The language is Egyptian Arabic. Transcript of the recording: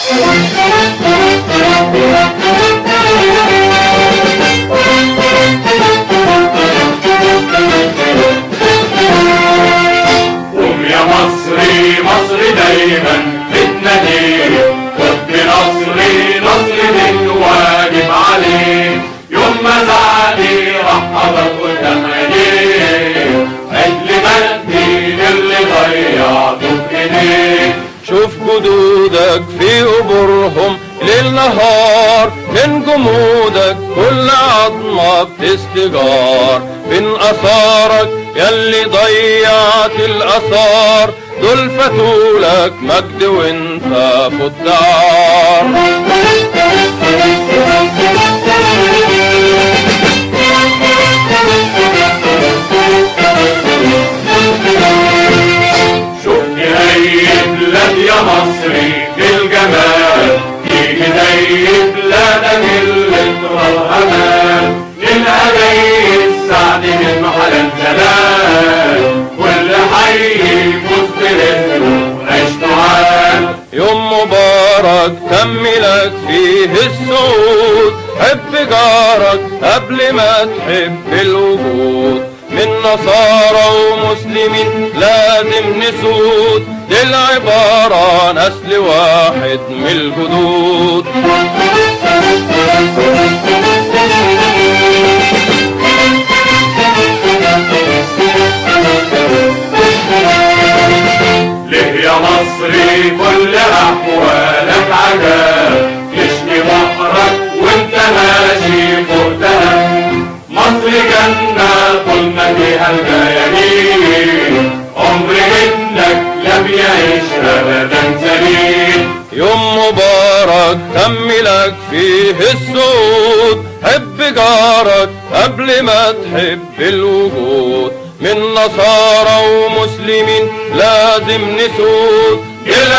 قوم يا مصري مصري دايما بتناديه خد بنصري نصري من واجب عليه يوم ما زعلي راح حضر قدام عينيه عدل مجدي اللي ضيعته في ايديه شوف جدودك في قبورهم ليل نهار من جمودك كل عظمة بتستجار من أثارك يلي ضيعت الأثار دول فتولك مجد وانت في الدار شوف اي بلاد يا مصري بالجمال تيجي زي بلادك اللي ترى امان نلقى جاي السعد من على الجلال واللي حي يفوز برزقه عيشته عال يوم مبارك تملك فيه السعود حب جارك قبل ما تحب الوجود من نصارى ومسلمين لازم نسود دي العبارة نسل واحد من الجدود ليه يا مصري كل احوالك عجاب يشكي بحرك وانت ماشي فوق دهب مصر جنة طول ما فيها الجيانين عمر منك لم يعيش ابدا سليم يوم مبارك تملك فيه السود حب جارك قبل ما تحب الوجود من نصارى ومسلمين لازم نسود